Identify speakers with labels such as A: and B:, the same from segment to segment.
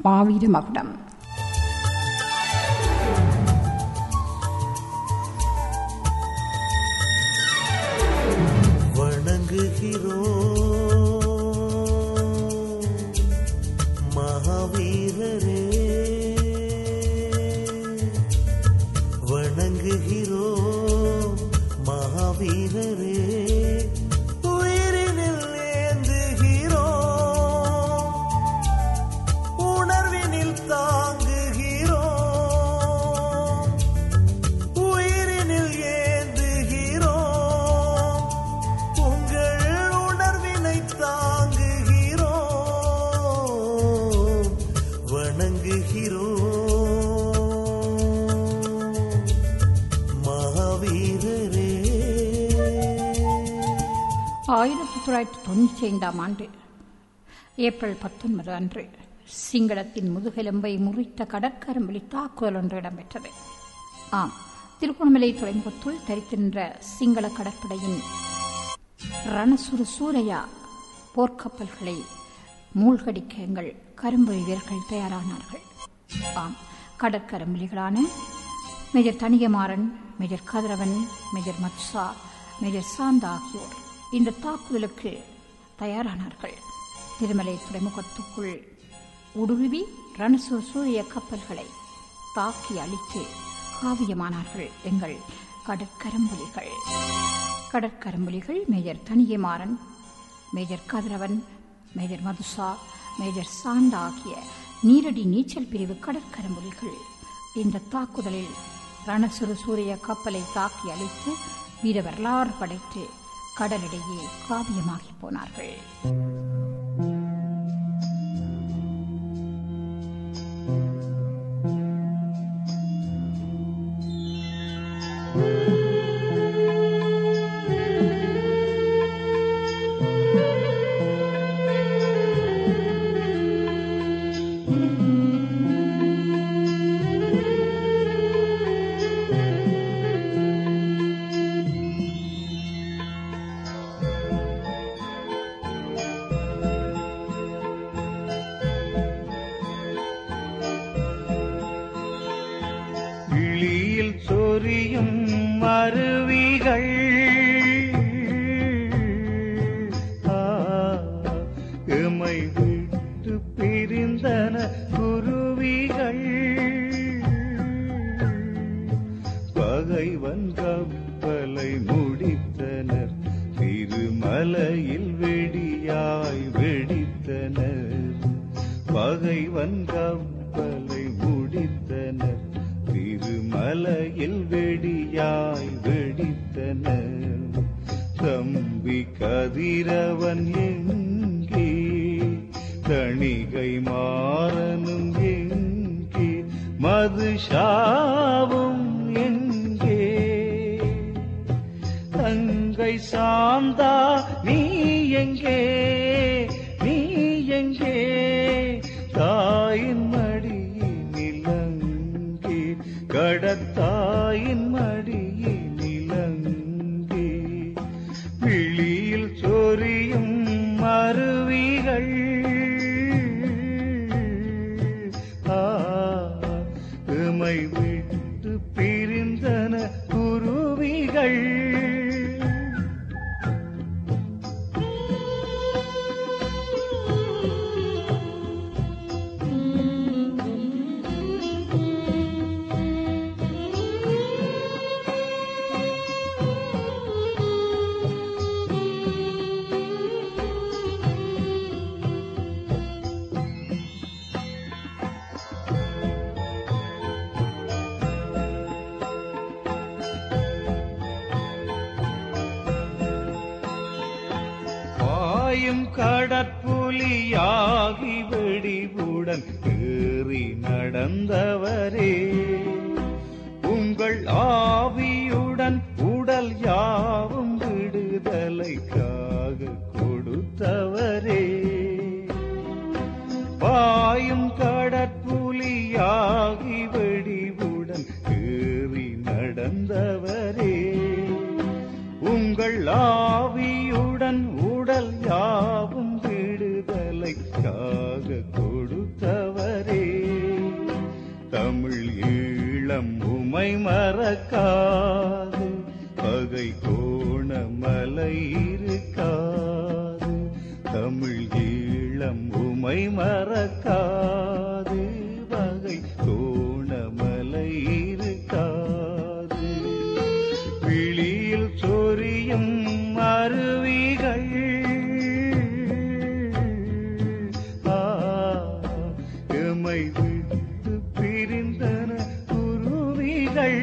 A: மாவீர மகுடம்
B: வணங்குகிறோம் மகாவீரரே வணங்குகிறோம் மகாவீரரே உயிரினில் ஏந்துகிறோம் உணர்வினில் தாங்குகிறோம் உயிரினில் ஏந்துகிறோம் உங்கள் உணர்வினை தாங்குகிறோம் வணங்குகிறோம் மகாவீரரே
A: ஆயிரத்தி தொள்ளாயிரத்தி தொண்ணூற்றி ஐந்தாம் ஆண்டு ஏப்ரல் பத்தொன்பது அன்று சிங்களத்தின் முதுகெலும்பை முறித்த கடற்கரம்பலி தாக்குதல் ஒன்று இடம்பெற்றது ஆம் திருகோணமலை துறைமுகத்துள் தரித்திருந்த சிங்கள கடற்படையின் ரணசுரு சூரையா போர்க்கப்பல்களை மூழ்கடிக்க எங்கள் கரும்புலி வீரர்கள் தயாரானார்கள் ஆம் கடற்கரம்புலிகளான major Thaniyamaran major Kathiravan major Mathsa major Santha ஆகியோர் இந்த தாக்குதலுக்கு தயாரானார்கள் திருமலை துறைமுகத்துக்குள் ஊடுருவி ரணசுர சூரிய கப்பல்களை தாக்கி அழித்து காவியமானார்கள் எங்கள் கடற்கரம்புலிகள் கடற்கரம்புலிகள் major Thaniyamaran major Kathiravan major Mathusa major Santa ஆகிய நீரடி நீச்சல் பிரிவு கடற்கரம்புலிகள் இந்த தாக்குதலில் ரணசுரு சூரிய கப்பலை தாக்கி அழித்து வீர வரலாறு படைத்து கடலிடையே காவியமாகி போனார்கள்
B: விழியில் சொரியும் அருவிகள் ஆ, எமை விட்டு பிரிந்தன குருவிகள் பகைவன் கப்பலை முடித்தனர் திருமலையில் வெடியாய் வெடித்தனர் பகைவன் கப்பலை முடித்தனர் திருமலையில் வெடியாய் வெடித்தனர் தம்பி கதிரவன் எங்கே தணிகை மாறனும் எங்கே மதுஷாவும் எங்கே தங்கை சாந்தா நீ எங்கே நீ எங்கே தாயின் மடியில் இலங்கே கடத்தாயின் மடியில் இலங்கே விழியில் சொரியும் அருவிகள் ஆ, எமை விட்டு பிரிந்தன குருவிகள் பாயும் கடற்புலியாகி வெடிவுடன் ஏறி நடந்தவரே உங்கள் ஆவியுடன் உடல் யாவும் விடுதலைக்காக கொடுத்தவரே பாயும் கடற்புலியாகி வெடிவுடன் ஏறி நடந்தவரே உங்கள் ஆவியுடன் உடல் யாவும் விடுதலைக்காக கொடுத்தவரே உமை மறக்காது பகை கோணமலை இருக்காது தமிழ் ஈழம் உமை மறக்காது பகை கோணமலை இருக்காது விழியில் சொரியும் அருவிகள் ஆ, எமை விட்டு பிரிந்தன குருவிகள்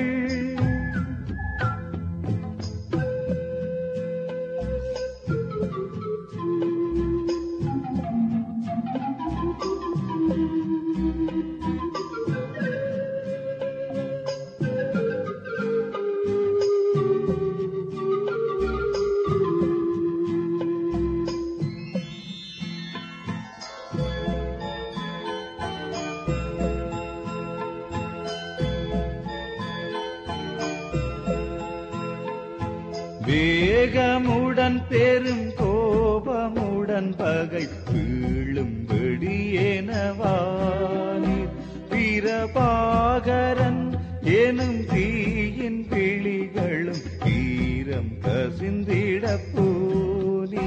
B: வேகமுடன் பெரும் கோபமுடன் பகை வீழும் வெடியேனவானீர் பிரபாகரன் எனும் தீயின் பிழிகளும் ஈரம் கசிந்திட போனீ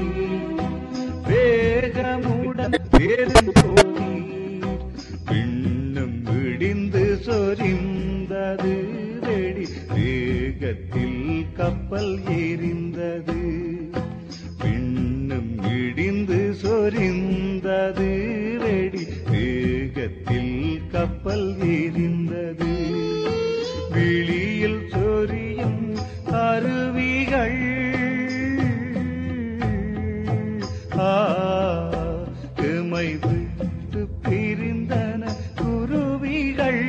B: வேகமுடன் பெரும் போனீர் பின்னும் விடிந்து சொரிந்தது வெடி வேகத்தில் கப்பல் எரிந்தது பின்னும் இடிந்து சொரிந்தது வெடி வேகத்தில் கப்பல் எரிந்தது விழியில் சொரியும் அருவிகள் ஆ எமை விட்டு பிரிந்தன குருவிகள்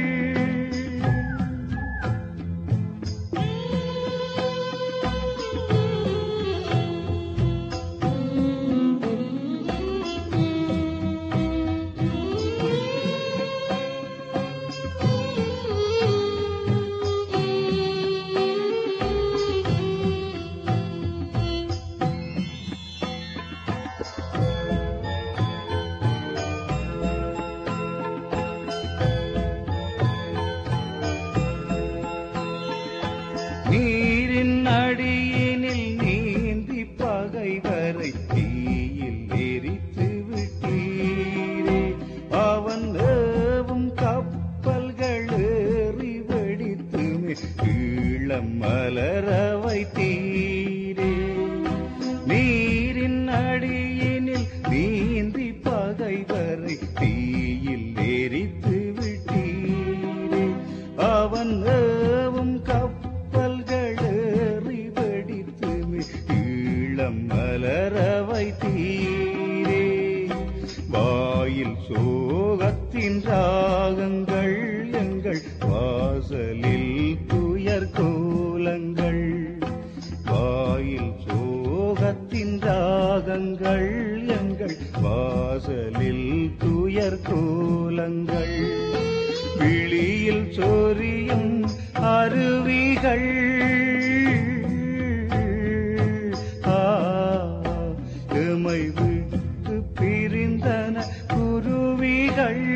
B: நீரின் அடியினில் நீந்தி பகைவரை தீயில் எரித்து விட்டீரே அவன் ஏவும் கப்பல்கள் ஏறி வெடித்துமே ஈழம் மலர வைத்தீரே நீரின் அடியினில் நீந்தி பகைவரை தீயில் எரித்து விட்டீரே அவன் ஏவும் கப்பல்கள் ஏறி வெடித்துமே ஈழம் மலர வைத்தீரே வாயில் சோகத்தின் ராகங்கள் எங்கள் வாசலில் துயர் கோலங்கள் வாயில் சோகத்தின் ராகங்கள் எங்கள் வாசலில் துயர் கோலங்கள் விழியில் சொரியும் அருவிகள் ஆ, எமை விட்டு பிரிந்தன குருவிகள்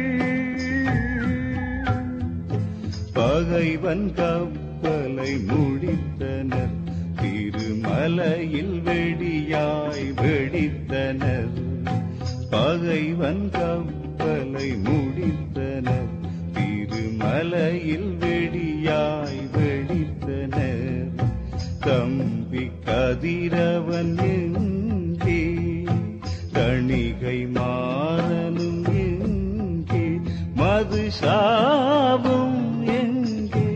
B: பகைவன் கப்பலை முடித்தனர் திருமலையில் வெடியாய் வெடித்தனர் பகைவன் கப்பலை முடித்தனர் திருமலையில் வெடியாய் வெடித்தனர் தம்பி கதிரவன் எங்கே கணிகை மாறனும் எங்கே மது சாவும் எங்கே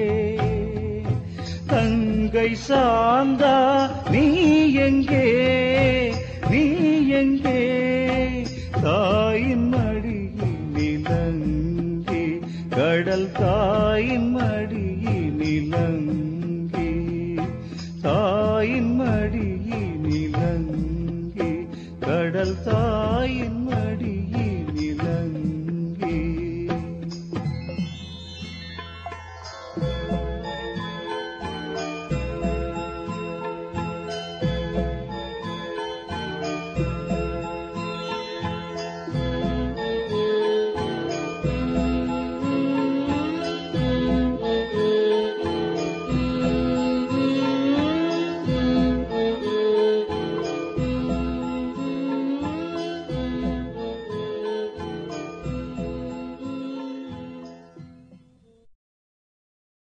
B: தங்கை சாந்தா நீ எங்கே நீ எங்கே தாயின் மடியில் நிலங்கே கடல் தாயின் மடி